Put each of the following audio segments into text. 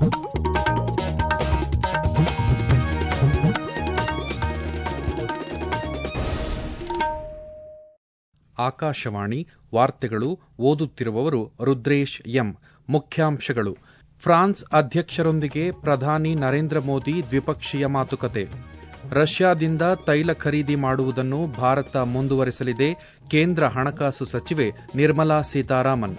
ಆಕಾಶವಾಣಿ ವಾರ್ತೆಗಳು ಓದುತ್ತಿರುವವರು ರುದ್ರೇಶ್ ಎಂ ಮುಖ್ಯಾಂಶಗಳು ಫ್ರಾನ್ಸ್ ಅಧ್ಯಕ್ಷರೊಂದಿಗೆ ಪ್ರಧಾನಿ ನರೇಂದ್ರ ಮೋದಿ ದ್ವಿಪಕ್ಷೀಯ ಮಾತುಕತೆ ರಷ್ಯಾದಿಂದ ತೈಲ ಖರೀದಿ ಮಾಡುವುದನ್ನು ಭಾರತ ಮುಂದುವರೆಸಲಿದೆ ಕೇಂದ್ರ ಹಣಕಾಸು ಸಚಿವೆ ನಿರ್ಮಲಾ ಸೀತಾರಾಮನ್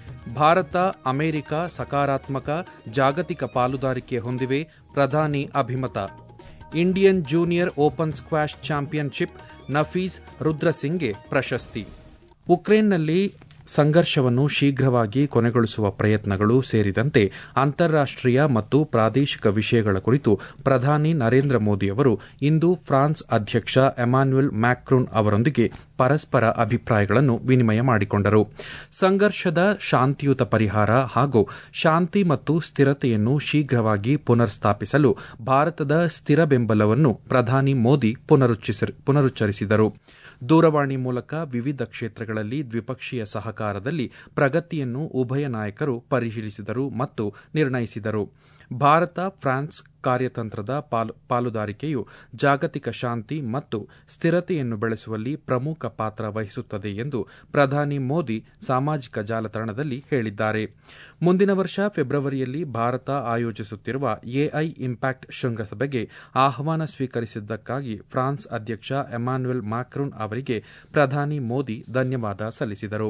ಭಾರತ ಅಮೆರಿಕ ಸಕಾರಾತ್ಮಕ ಜಾಗತಿಕ ಪಾಲುದಾರಿಕೆ ಹೊಂದಿವೆ ಪ್ರಧಾನಿ ಅಭಿಮತ Indian junior open squash championship Nafees ರುದ್ರಸಿಂಗ್ಗೆ ಪ್ರಶಸ್ತಿ ಉಕ್ರೇನ್ನಲ್ಲಿ ಸಂಘರ್ಷವನ್ನು ಶೀಘ್ರವಾಗಿ ಕೊನೆಗೊಳಿಸುವ ಪ್ರಯತ್ನಗಳು ಸೇರಿದಂತೆ ಅಂತಾರಾಷ್ಟೀಯ ಮತ್ತು ಪ್ರಾದೇಶಿಕ ವಿಷಯಗಳ ಕುರಿತು ಪ್ರಧಾನಿ ನರೇಂದ್ರ ಮೋದಿ ಅವರು ಇಂದು ಫ್ರಾನ್ಸ್ ಅಧ್ಯಕ್ಷ ಎಮಾನ್ಯುಯಲ್ ಮ್ಯಾಕ್ರೋನ್ ಅವರೊಂದಿಗೆ ಪರಸ್ಪರ ಅಭಿಪ್ರಾಯಗಳನ್ನು ವಿನಿಮಯ ಮಾಡಿಕೊಂಡರು ಸಂಘರ್ಷದ ಶಾಂತಿಯುತ ಪರಿಹಾರ ಹಾಗೂ ಶಾಂತಿ ಮತ್ತು ಸ್ಥಿರತೆಯನ್ನು ಶೀಘ್ರವಾಗಿ ಪುನರ್ ಸ್ಥಾಪಿಸಲು ಭಾರತದ ಸ್ಥಿರ ಬೆಂಬಲವನ್ನು ಪ್ರಧಾನಿ ಮೋದಿ ಪುನರುಚ್ಚರಿಸಿದರು ದೂರವಾಣಿ ಮೂಲಕ ವಿವಿಧ ಕ್ಷೇತ್ರಗಳಲ್ಲಿ ದ್ವಿಪಕ್ಷೀಯ ಸಹಕಾರದಲ್ಲಿ ಪ್ರಗತಿಯನ್ನು ಉಭಯ ನಾಯಕರು ಪರಿಶೀಲಿಸಿದರು ಮತ್ತು ನಿರ್ಣಯಿಸಿದರು ಭಾರತ ಫ್ರಾನ್ಸ್ ಕಾರ್ಯತಂತ್ರದ ಪಾಲುದಾರಿಕೆಯು ಜಾಗತಿಕ ಶಾಂತಿ ಮತ್ತು ಸ್ಥಿರತೆಯನ್ನು ಬೆಳೆಸುವಲ್ಲಿ ಪ್ರಮುಖ ಪಾತ್ರ ವಹಿಸುತ್ತದೆ ಎಂದು ಪ್ರಧಾನಿ ಮೋದಿ ಸಾಮಾಜಿಕ ಜಾಲತಾಣದಲ್ಲಿ ಹೇಳಿದ್ದಾರೆ ಮುಂದಿನ ವರ್ಷ ಫೆಬ್ರವರಿಯಲ್ಲಿ ಭಾರತ ಆಯೋಜಿಸುತ್ತಿರುವ ಎಐ ಇಂಪ್ಯಾಕ್ಟ್ ಶೃಂಗಸಭೆಗೆ ಆಹ್ವಾನ ಸ್ವೀಕರಿಸಿದ್ದಕ್ಕಾಗಿ ಫ್ರಾನ್ಸ್ ಅಧ್ಯಕ್ಷ ಎಮಾನ್ಯುಯಲ್ ಮ್ಯಾಕ್ರೋನ್ ಅವರಿಗೆ ಪ್ರಧಾನಿ ಮೋದಿ ಧನ್ಯವಾದ ಸಲ್ಲಿಸಿದರು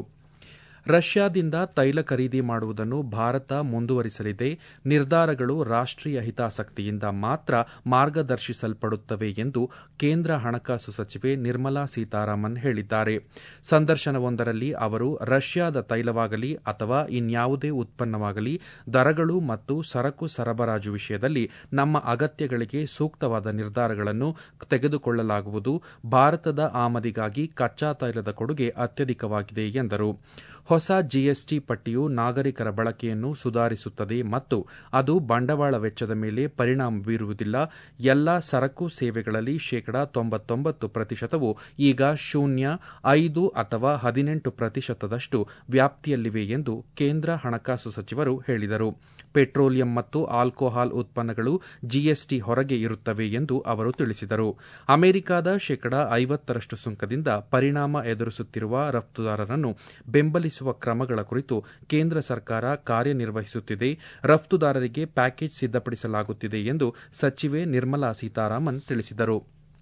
ರಷ್ಯಾದಿಂದ ತೈಲ ಖರೀದಿ ಮಾಡುವುದನ್ನು ಭಾರತ ಮುಂದುವರಿಸಲಿದೆ ನಿರ್ಧಾರಗಳು ರಾಷ್ಟೀಯ ಹಿತಾಸಕ್ತಿಯಿಂದ ಮಾತ್ರ ಮಾರ್ಗದರ್ಶಿಸಲ್ಪಡುತ್ತವೆ ಎಂದು ಕೇಂದ್ರ ಹಣಕಾಸು ಸಚಿವೆ ನಿರ್ಮಲಾ ಸೀತಾರಾಮನ್ ಹೇಳಿದ್ದಾರೆ ಸಂದರ್ಶನವೊಂದರಲ್ಲಿ ಅವರು ರಷ್ಯಾದ ತೈಲವಾಗಲಿ ಅಥವಾ ಇನ್ಯಾವುದೇ ಉತ್ಪನ್ನವಾಗಲಿ ದರಗಳು ಮತ್ತು ಸರಕು ಸರಬರಾಜು ವಿಷಯದಲ್ಲಿ ನಮ್ಮ ಅಗತ್ಯಗಳಿಗೆ ಸೂಕ್ತವಾದ ನಿರ್ಧಾರಗಳನ್ನು ತೆಗೆದುಕೊಳ್ಳಲಾಗುವುದು ಭಾರತದ ಆಮದಿಗಾಗಿ ಕಚ್ಚಾ ತೈಲದ ಕೊಡುಗೆ ಅತ್ಯಧಿಕವಾಗಿದೆ ಎಂದರು ಹೊಸ ಜಿಎಸ್ಟಿ ಪಟ್ಟಿಯು ನಾಗರಿಕರ ಬಳಕೆಯನ್ನು ಸುಧಾರಿಸುತ್ತದೆ ಮತ್ತು ಅದು ಬಂಡವಾಳ ವೆಚ್ಚದ ಮೇಲೆ ಪರಿಣಾಮ ಬೀರುವುದಿಲ್ಲ ಎಲ್ಲ ಸರಕು ಸೇವೆಗಳಲ್ಲಿ ಶೇಕಡಾ ತೊಂಬತ್ತೊಂಬತ್ತು ಪ್ರತಿಶತವು ಈಗ ಶೂನ್ಯ ಐದು ಅಥವಾ ಹದಿನೆಂಟು ಪ್ರತಿಶತದಷ್ಟು ವ್ಯಾಪ್ತಿಯಲ್ಲಿವೆ ಎಂದು ಕೇಂದ್ರ ಹಣಕಾಸು ಸಚಿವರು ಹೇಳಿದರು ಪೆಟ್ರೋಲಿಯಂ ಮತ್ತು ಆಲ್ಕೋಹಾಲ್ ಉತ್ಪನ್ನಗಳು ಜಿಎಸ್ಟಿ ಹೊರಗೆ ಇರುತ್ತವೆ ಎಂದು ಅವರು ತಿಳಿಸಿದರು ಅಮೆರಿಕದ ಶೇಕಡಾ ಐವತ್ತರಷ್ಟು ಸುಂಕದಿಂದ ಪರಿಣಾಮ ಎದುರಿಸುತ್ತಿರುವ ರಫ್ತುದಾರರನ್ನು ಬೆಂಬಲಿಸುವ ಕ್ರಮಗಳ ಕುರಿತು ಕೇಂದ್ರ ಸರ್ಕಾರ ಕಾರ್ಯನಿರ್ವಹಿಸುತ್ತಿದೆ ರಫ್ತುದಾರರಿಗೆ ಪ್ಯಾಕೇಜ್ ಸಿದ್ದಪಡಿಸಲಾಗುತ್ತಿದೆ ಎಂದು ಸಚಿವೆ ನಿರ್ಮಲಾ ಸೀತಾರಾಮನ್ ತಿಳಿಸಿದರು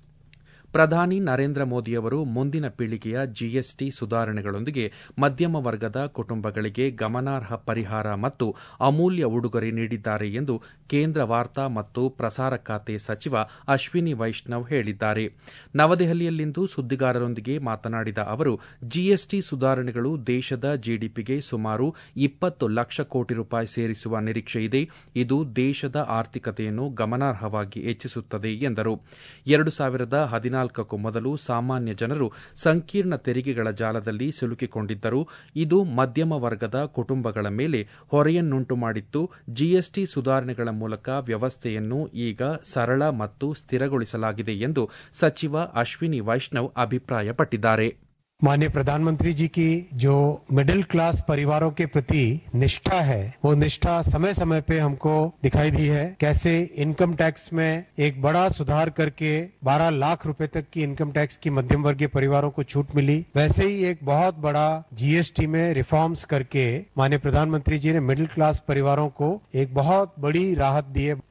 ಪ್ರಧಾನಿ ನರೇಂದ್ರ ಮೋದಿಯವರು ಮುಂದಿನ ಪೀಳಿಗೆಯ ಜಿಎಸ್ಟಿ ಸುಧಾರಣೆಗಳೊಂದಿಗೆ ಮಧ್ಯಮ ವರ್ಗದ ಕುಟುಂಬಗಳಿಗೆ ಗಮನಾರ್ಹ ಪರಿಹಾರ ಮತ್ತು ಅಮೂಲ್ಯ ಉಡುಗೊರೆ ನೀಡಿದ್ದಾರೆ ಎಂದು ಕೇಂದ್ರ ವಾರ್ತಾ ಮತ್ತು ಪ್ರಸಾರ ಖಾತೆ ಸಚಿವ ಅಶ್ವಿನಿ ವೈಷ್ಣವ್ ಹೇಳಿದ್ದಾರೆ ನವದೆಹಲಿಯಲ್ಲಿಂದು ಸುದ್ದಿಗಾರರೊಂದಿಗೆ ಮಾತನಾಡಿದ ಅವರು ಜಿಎಸ್ಟಿ ಸುಧಾರಣೆಗಳು ದೇಶದ ಜಿಡಿಪಿಗೆ ಸುಮಾರು ಇಪ್ಪತ್ತು ಲಕ್ಷ ಕೋಟಿ ರೂಪಾಯಿ ಸೇರಿಸುವ ನಿರೀಕ್ಷೆಯಿದೆ ಇದು ದೇಶದ ಆರ್ಥಿಕತೆಯನ್ನು ಗಮನಾರ್ಹವಾಗಿ ಹೆಚ್ಚಿಸುತ್ತದೆ ಎಂದರು ಎರಡು ಸಾವಿರದ ಹದಿನಾಲ್ಕಕ್ಕೂ ಮೊದಲು ಸಾಮಾನ್ಯ ಜನರು ಸಂಕೀರ್ಣ ತೆರಿಗೆಗಳ ಜಾಲದಲ್ಲಿ ಸಿಲುಕಿಕೊಂಡಿದ್ದರು ಇದು ಮಧ್ಯಮ ವರ್ಗದ ಕುಟುಂಬಗಳ ಮೇಲೆ ಹೊರೆಯನ್ನುಂಟು ಮಾಡಿತ್ತು ಜಿಎಸ್ಟಿ ಸುಧಾರಣೆಗಳ ಮೂಲಕ ವ್ಯವಸ್ಥೆಯನ್ನು ಈಗ ಸರಳ ಮತ್ತು ಸ್ಥಿರಗೊಳಿಸಲಾಗಿದೆ ಎಂದು ಸಚಿವ ಅಶ್ವಿನಿ ವೈಷ್ಣವ್ ಅಭಿಪ್ರಾಯಪಟ್ಟಿದ್ದಾರೆ माननीय प्रधानमंत्री जी की जो मिडिल क्लास परिवारों के प्रति निष्ठा है वो निष्ठा समय समय पे हमको दिखाई दी है कैसे इनकम टैक्स में एक बड़ा सुधार करके 12 लाख रुपए तक की इनकम टैक्स की मध्यम वर्गीय परिवारों को छूट मिली वैसे ही एक बहुत बड़ा जीएसटी में रिफॉर्म्स करके माननीय प्रधानमंत्री जी ने मिडिल क्लास परिवारों को एक बहुत बड़ी राहत दी है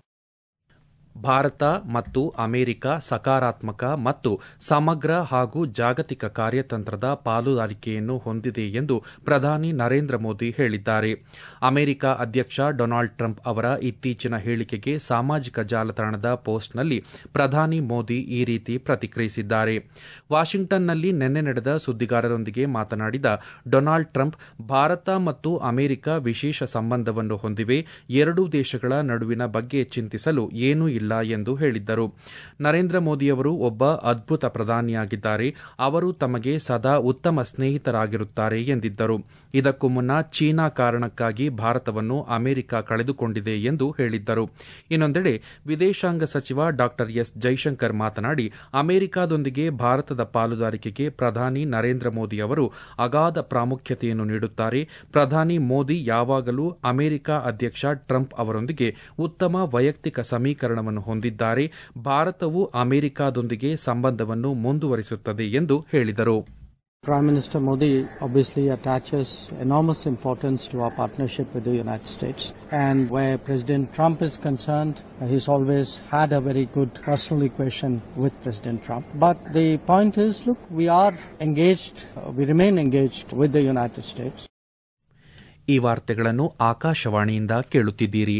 ಭಾರತ ಮತ್ತು ಅಮೆರಿಕ ಸಕಾರಾತ್ಮಕ ಮತ್ತು ಸಮಗ್ರ ಹಾಗೂ ಜಾಗತಿಕ ಕಾರ್ಯತಂತ್ರದ ಪಾಲುದಾರಿಕೆಯನ್ನು ಹೊಂದಿದೆ ಎಂದು ಪ್ರಧಾನಿ ನರೇಂದ್ರ ಮೋದಿ ಹೇಳಿದ್ದಾರೆ ಅಮೆರಿಕ ಅಧ್ಯಕ್ಷ ಡೊನಾಲ್ಡ್ ಟ್ರಂಪ್ ಅವರ ಇತ್ತೀಚಿನ ಹೇಳಿಕೆಗೆ ಸಾಮಾಜಿಕ ಜಾಲತಾಣದ ಪೋಸ್ಟ್ನಲ್ಲಿ ಪ್ರಧಾನಿ ಮೋದಿ ಈ ರೀತಿ ಪ್ರತಿಕ್ರಿಯಿಸಿದ್ದಾರೆ ವಾಷಿಂಗ್ಟನ್ನಲ್ಲಿ ನಿನ್ನೆ ನಡೆದ ಸುದ್ದಿಗಾರರೊಂದಿಗೆ ಮಾತನಾಡಿದ ಡೊನಾಲ್ಡ್ ಟ್ರಂಪ್ ಭಾರತ ಮತ್ತು ಅಮೆರಿಕ ವಿಶೇಷ ಸಂಬಂಧವನ್ನು ಹೊಂದಿವೆ ಎರಡೂ ದೇಶಗಳ ನಡುವಿನ ಬಗ್ಗೆ ಚಿಂತಿಸಲು ಏನೂ ಇಲ್ಲ ಇಲ್ಲ ಎಂದು ಹೇಳಿದ್ದರು ನರೇಂದ್ರ ಮೋದಿಯವರು ಒಬ್ಬ ಅದ್ಭುತ ಪ್ರಧಾನಿಯಾಗಿದ್ದಾರೆ ಅವರು ತಮಗೆ ಸದಾ ಉತ್ತಮ ಸ್ನೇಹಿತರಾಗಿರುತ್ತಾರೆ ಎಂದಿದ್ದರು ಇದಕ್ಕೂ ಮುನ್ನ ಚೀನಾ ಕಾರಣಕ್ಕಾಗಿ ಭಾರತವನ್ನು ಅಮೆರಿಕ ಕಳೆದುಕೊಂಡಿದೆ ಎಂದು ಹೇಳಿದ್ದರು ಇನ್ನೊಂದೆಡೆ ವಿದೇಶಾಂಗ ಸಚಿವ ಡಾ ಎಸ್ ಜೈಶಂಕರ್ ಮಾತನಾಡಿ ಅಮೆರಿಕಾದೊಂದಿಗೆ ಭಾರತದ ಪಾಲುದಾರಿಕೆಗೆ ಪ್ರಧಾನಿ ನರೇಂದ್ರ ಮೋದಿ ಅವರು ಅಗಾಧ ಪ್ರಾಮುಖ್ಯತೆಯನ್ನು ನೀಡುತ್ತಾರೆ ಪ್ರಧಾನಿ ಮೋದಿ ಯಾವಾಗಲೂ ಅಮೆರಿಕ ಅಧ್ಯಕ್ಷ ಟ್ರಂಪ್ ಅವರೊಂದಿಗೆ ಉತ್ತಮ ವೈಯಕ್ತಿಕ ಸಮೀಕರಣವನ್ನು ಹೊಂದಿದ್ದಾರೆ ಭಾರತವು ಅಮೆರಿಕಾದೊಂದಿಗೆ ಸಂಬಂಧವನ್ನು ಮುಂದುವರಿಸುತ್ತದೆ ಎಂದು ಹೇಳಿದರು Prime Minister Modi obviously attaches enormous importance to our partnership with the United States. And where President Trump is concerned, he's always had a very good personal equation with President Trump. But the point is, look, we are engaged, we remain engaged with the United States. ಈ ವಾರ್ತೆಗಳನ್ನು ಆಕಾಶವಾಣಿಯಿಂದ ಕೇಳುತ್ತಿದ್ದೀರಿ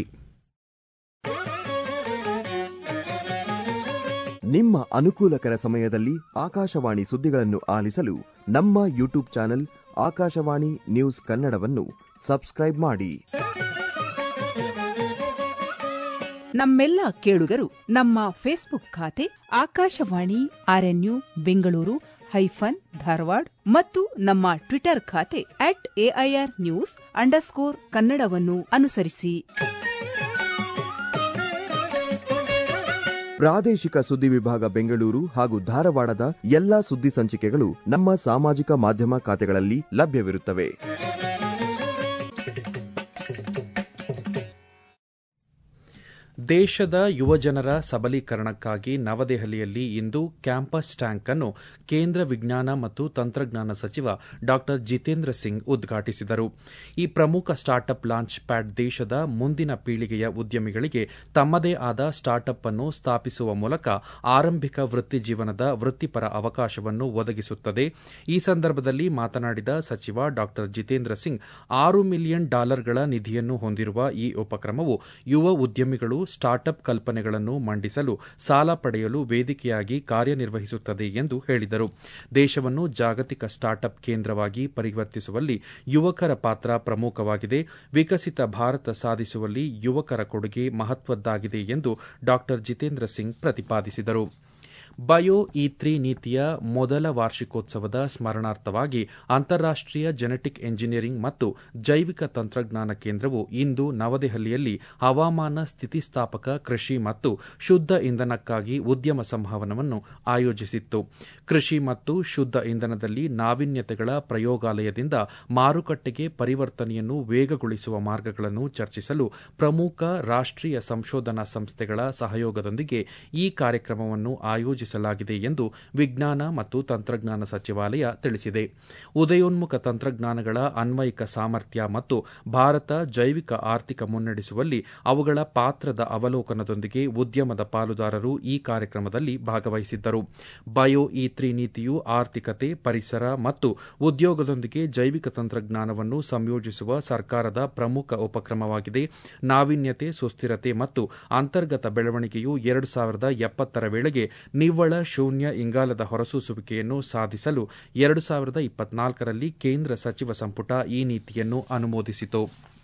ನಿಮ್ಮ ಅನುಕೂಲಕರ ಸಮಯದಲ್ಲಿ ಆಕಾಶವಾಣಿ ಸುದ್ದಿಗಳನ್ನು ಆಲಿಸಲು ನಮ್ಮ ಯೂಟ್ಯೂಬ್ ಚಾನೆಲ್ ಆಕಾಶವಾಣಿ ನ್ಯೂಸ್ ಕನ್ನಡವನ್ನು ಸಬ್ಸ್ಕ್ರೈಬ್ ಮಾಡಿ ನಮ್ಮೆಲ್ಲ ಕೇಳುಗರು ನಮ್ಮ ಫೇಸ್ಬುಕ್ ಖಾತೆ ಆಕಾಶವಾಣಿ ಆರ್ಎನ್ಯು ಬೆಂಗಳೂರು ಹೈಫನ್ ಧಾರವಾಡ ಮತ್ತು ನಮ್ಮ ಟ್ವಿಟರ್ ಖಾತೆ ಅಟ್ ಎಐಆರ್ ನ್ಯೂಸ್ ಅಂಡರ್ಸ್ಕೋರ್ ಕನ್ನಡವನ್ನು ಅನುಸರಿಸಿ ಪ್ರಾದೇಶಿಕ ಸುದ್ದಿ ವಿಭಾಗ ಬೆಂಗಳೂರು ಹಾಗೂ ಧಾರವಾಡದ ಎಲ್ಲಾ ಸುದ್ದಿ ಸಂಚಿಕೆಗಳು ನಮ್ಮ ಸಾಮಾಜಿಕ ಮಾಧ್ಯಮ ಖಾತೆಗಳಲ್ಲಿ ಲಭ್ಯವಿರುತ್ತವೆ ದೇಶದ ಯುವಜನರ ಸಬಲೀಕರಣಕ್ಕಾಗಿ ನವದೆಹಲಿಯಲ್ಲಿ ಇಂದು ಕ್ಯಾಂಪಸ್ ಟ್ಯಾಂಕ್ ಅನ್ನು ಕೇಂದ್ರ ವಿಜ್ಞಾನ ಮತ್ತು ತಂತ್ರಜ್ಞಾನ ಸಚಿವ ಡಾ ಜಿತೇಂದ್ರ ಸಿಂಗ್ ಉದ್ಘಾಟಿಸಿದರು ಈ ಪ್ರಮುಖ ಸ್ಟಾರ್ಟ್ಅಪ್ ಲಾಂಚ್ ಪ್ಯಾಡ್ ದೇಶದ ಮುಂದಿನ ಪೀಳಿಗೆಯ ಉದ್ಯಮಿಗಳಿಗೆ ತಮ್ಮದೇ ಆದ ಸ್ಟಾರ್ಟ್ಅಪ್ ಅನ್ನು ಸ್ಥಾಪಿಸುವ ಮೂಲಕ ಆರಂಭಿಕ ವೃತ್ತಿ ಜೀವನದ ವೃತ್ತಿಪರ ಅವಕಾಶವನ್ನು ಒದಗಿಸುತ್ತದೆ ಈ ಸಂದರ್ಭದಲ್ಲಿ ಮಾತನಾಡಿದ ಸಚಿವ ಡಾ ಜಿತೇಂದ್ರ ಸಿಂಗ್ ಆರು ಮಿಲಿಯನ್ ಡಾಲರ್ಗಳ ನಿಧಿಯನ್ನು ಹೊಂದಿರುವ ಈ ಉಪಕ್ರಮವು ಯುವ ಉದ್ಯಮಿಗಳು ಸ್ಟಾರ್ಟ್ಅಪ್ ಕಲ್ಪನೆಗಳನ್ನು ಮಂಡಿಸಲು ಸಾಲ ಪಡೆಯಲು ವೇದಿಕೆಯಾಗಿ ಕಾರ್ಯನಿರ್ವಹಿಸುತ್ತದೆ ಎಂದು ಹೇಳಿದರು ದೇಶವನ್ನು ಜಾಗತಿಕ ಸ್ಟಾರ್ಟ್ಅಪ್ ಕೇಂದ್ರವಾಗಿ ಪರಿವರ್ತಿಸುವಲ್ಲಿ ಯುವಕರ ಪಾತ್ರ ಪ್ರಮುಖವಾಗಿದೆ ವಿಕಸಿತ ಭಾರತ ಸಾಧಿಸುವಲ್ಲಿ ಯುವಕರ ಕೊಡುಗೆ ಮಹತ್ವದ್ದಾಗಿದೆ ಎಂದು ಡಾ ಜಿತೇಂದ್ರ ಸಿಂಗ್ ಪ್ರತಿಪಾದಿಸಿದರು ಬಯೋ ಇ ತ್ರಿ ನೀತಿಯ ಮೊದಲ ವಾರ್ಷಿಕೋತ್ಸವದ ಸ್ಮರಣಾರ್ಥವಾಗಿ ಅಂತಾರಾಷ್ಟೀಯ ಜೆನೆಟಿಕ್ ಎಂಜಿನಿಯರಿಂಗ್ ಮತ್ತು ಜೈವಿಕ ತಂತ್ರಜ್ಞಾನ ಕೇಂದ್ರವು ಇಂದು ನವದೆಹಲಿಯಲ್ಲಿ ಹವಾಮಾನ ಸ್ಥಿತಿಸ್ಥಾಪಕ ಕೃಷಿ ಮತ್ತು ಶುದ್ಧ ಇಂಧನಕ್ಕಾಗಿ ಉದ್ಯಮ ಸಂವಹನವನ್ನು ಆಯೋಜಿಸಿತ್ತು ಕೃಷಿ ಮತ್ತು ಶುದ್ಧ ಇಂಧನದಲ್ಲಿ ನಾವೀನ್ಯತೆಗಳ ಪ್ರಯೋಗಾಲಯದಿಂದ ಮಾರುಕಟ್ಟೆಗೆ ಪರಿವರ್ತನೆಯನ್ನು ವೇಗಗೊಳಿಸುವ ಮಾರ್ಗಗಳನ್ನು ಚರ್ಚಿಸಲು ಪ್ರಮುಖ ರಾಷ್ಟೀಯ ಸಂಶೋಧನಾ ಸಂಸ್ಥೆಗಳ ಸಹಯೋಗದೊಂದಿಗೆ ಈ ಕಾರ್ಯಕ್ರಮವನ್ನು ಆಯೋಜಿಸಲಾಗಿದೆ ಎಂದು ವಿಜ್ಞಾನ ಮತ್ತು ತಂತ್ರಜ್ಞಾನ ಸಚಿವಾಲಯ ತಿಳಿಸಿದೆ ಉದಯೋನ್ಮುಖ ತಂತ್ರಜ್ಞಾನಗಳ ಅನ್ವಯಿಕ ಸಾಮರ್ಥ್ಯ ಮತ್ತು ಭಾರತ ಜೈವಿಕ ಆರ್ಥಿಕ ಮುನ್ನಡೆಸುವಲ್ಲಿ ಅವುಗಳ ಪಾತ್ರದ ಅವಲೋಕನದೊಂದಿಗೆ ಉದ್ಯಮದ ಪಾಲುದಾರರು ಈ ಕಾರ್ಯಕ್ರಮದಲ್ಲಿ ಭಾಗವಹಿಸಿದ್ದರು ಬಯೋ ಇ ತ್ರಿ ನೀತಿಯು ಆರ್ಥಿಕತೆ ಪರಿಸರ ಮತ್ತು ಉದ್ಯೋಗದೊಂದಿಗೆ ಜೈವಿಕ ತಂತ್ರಜ್ಞಾನವನ್ನು ಸಂಯೋಜಿಸುವ ಸರ್ಕಾರದ ಪ್ರಮುಖ ಉಪಕ್ರಮವಾಗಿದೆ ನಾವೀನ್ಯತೆ ಸುಸ್ಥಿರತೆ ಮತ್ತು ಅಂತರ್ಗತ ಬೆಳವಣಿಗೆಯು ಎರಡು ಸಾವಿರದ ಎಪ್ಪತ್ತರ ವೇಳೆಗೆ ನಿವ್ವಳ ಶೂನ್ಯ ಇಂಗಾಲದ ಹೊರಸೂಸುವಿಕೆಯನ್ನು ಸಾಧಿಸಲು ಎರಡು ಸಾವಿರದ ಇಪ್ಪತ್ನಾಲ್ಕರಲ್ಲಿ ಕೇಂದ್ರ ಸಚಿವ ಸಂಪುಟ ಈ ನೀತಿಯನ್ನು ಅನುಮೋದಿಸಿತು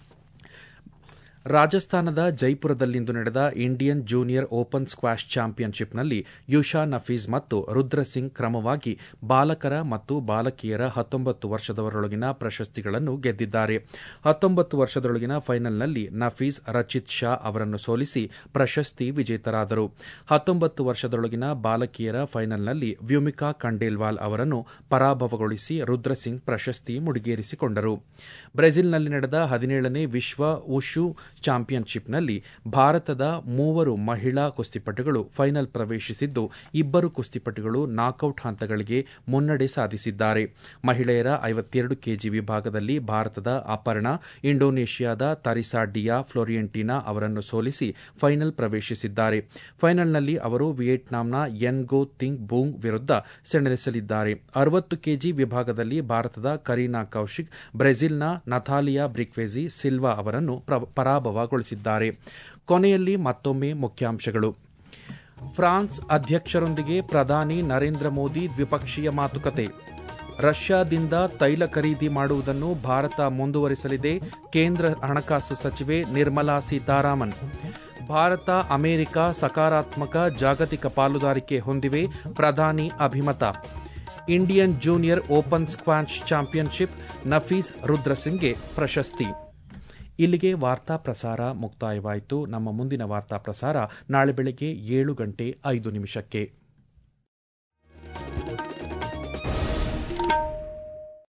ರಾಜಸ್ಥಾನದ ಜೈಪುರದಲ್ಲಿಂದು ನಡೆದ ಇಂಡಿಯನ್ ಜೂನಿಯರ್ ಓಪನ್ ಸ್ಕ್ವಾಷ್ ಚಾಂಪಿಯನ್ಶಿಪ್ನಲ್ಲಿ ಯುಷಾ ನಫೀಸ್ ಮತ್ತು ರುದ್ರ ಸಿಂಗ್ ಕ್ರಮವಾಗಿ ಬಾಲಕರ ಮತ್ತು ಬಾಲಕಿಯರ ಹತ್ತೊಂಬತ್ತು ವರ್ಷದವರೊಳಗಿನ ಪ್ರಶಸ್ತಿಗಳನ್ನು ಗೆದ್ದಿದ್ದಾರೆ ಹತ್ತೊಂಬತ್ತು ವರ್ಷದೊಳಗಿನ ಫೈನಲ್ನಲ್ಲಿ ನಫೀಸ್ ರಚಿತ್ ಶಾ ಅವರನ್ನು ಸೋಲಿಸಿ ಪ್ರಶಸ್ತಿ ವಿಜೇತರಾದರು ಹತ್ತೊಂಬತ್ತು ವರ್ಷದೊಳಗಿನ ಬಾಲಕಿಯರ ಫೈನಲ್ನಲ್ಲಿ ವ್ಯೂಮಿಕಾ ಖಂಡೇಲ್ವಾಲ್ ಅವರನ್ನು ಪರಾಭವಗೊಳಿಸಿ ರುದ್ರ ಸಿಂಗ್ ಪ್ರಶಸ್ತಿ ಮುಡಿಗೇರಿಸಿಕೊಂಡರು ಬ್ರೆಜಿಲ್ನಲ್ಲಿ ನಡೆದ ಹದಿನೇಳನೇ ವಿಶ್ವ ಉಶು ಚಾಂಪಿಯನ್ಶಿಪ್ನಲ್ಲಿ ಭಾರತದ ಮೂವರು ಮಹಿಳಾ ಕುಸ್ತಿಪಟುಗಳು ಫೈನಲ್ ಪ್ರವೇಶಿಸಿದ್ದು ಇಬ್ಬರು ಕುಸ್ತಿಪಟುಗಳು ನಾಕೌಟ್ ಹಂತಗಳಿಗೆ ಮುನ್ನಡೆ ಸಾಧಿಸಿದ್ದಾರೆ ಮಹಿಳೆಯರ ಐವತ್ತೆರಡು ಕೆಜಿ ವಿಭಾಗದಲ್ಲಿ ಭಾರತದ ಅಪರ್ಣಾ ಇಂಡೋನೇಷ್ಯಾದ ತರಿಸಾ ಡಿಯಾ ಫ್ಲೋರಿಯೆಂಟಿನಾ ಅವರನ್ನು ಸೋಲಿಸಿ ಫೈನಲ್ ಪ್ರವೇಶಿಸಿದ್ದಾರೆ ಫೈನಲ್ನಲ್ಲಿ ಅವರು ವಿಯೆಟ್ನಾಂನ ಎನ್ ಗೋ ತಿಂಗ್ ಬೂಂಗ್ ವಿರುದ್ಧ ಸೆಣಸಲಿದ್ದಾರೆ ಅರವತ್ತು ಕೆಜಿ ವಿಭಾಗದಲ್ಲಿ ಭಾರತದ ಕರೀನಾ ಕೌಶಿಕ್ ಬ್ರೆಜಿಲ್ನ ನಥಾಲಿಯಾ ಬ್ರಿಕ್ವೆಜಿ ಸಿಲ್ವಾ ಅವರನ್ನು ಪರಾಭವಗೊಳಿಸಿದ್ದಾರೆ ಕೊನೆಯಲ್ಲಿ ಮತ್ತೊಮ್ಮೆ ಮುಖ್ಯಾಂಶಗಳು ಫ್ರಾನ್ಸ್ ಅಧ್ಯಕ್ಷರೊಂದಿಗೆ ಪ್ರಧಾನಿ ನರೇಂದ್ರ ಮೋದಿ ದ್ವಿಪಕ್ಷೀಯ ಮಾತುಕತೆ ರಷ್ಯಾದಿಂದ ತೈಲ ಖರೀದಿ ಮಾಡುವುದನ್ನು ಭಾರತ ಮುಂದುವರಿಸಲಿದೆ ಕೇಂದ್ರ ಹಣಕಾಸು ಸಚಿವೆ ನಿರ್ಮಲಾ ಸೀತಾರಾಮನ್ ಭಾರತ ಅಮೆರಿಕ ಸಕಾರಾತ್ಮಕ ಜಾಗತಿಕ ಪಾಲುದಾರಿಕೆ ಹೊಂದಿವೆ ಪ್ರಧಾನಿ ಅಭಿಮತ Indian junior open squash championship Nafees ರುದ್ರಸಿಂಗ್ಗೆ ಪ್ರಶಸ್ತಿ ಇಲ್ಲಿಗೆ ವಾರ್ತಾ ಪ್ರಸಾರ ಮುಕ್ತಾಯವಾಯಿತು ನಮ್ಮ ಮುಂದಿನ ವಾರ್ತಾ ಪ್ರಸಾರ ನಾಳೆ ಬೆಳಗ್ಗೆ ಏಳು ಗಂಟೆ ಐದು ನಿಮಿಷಕ್ಕೆ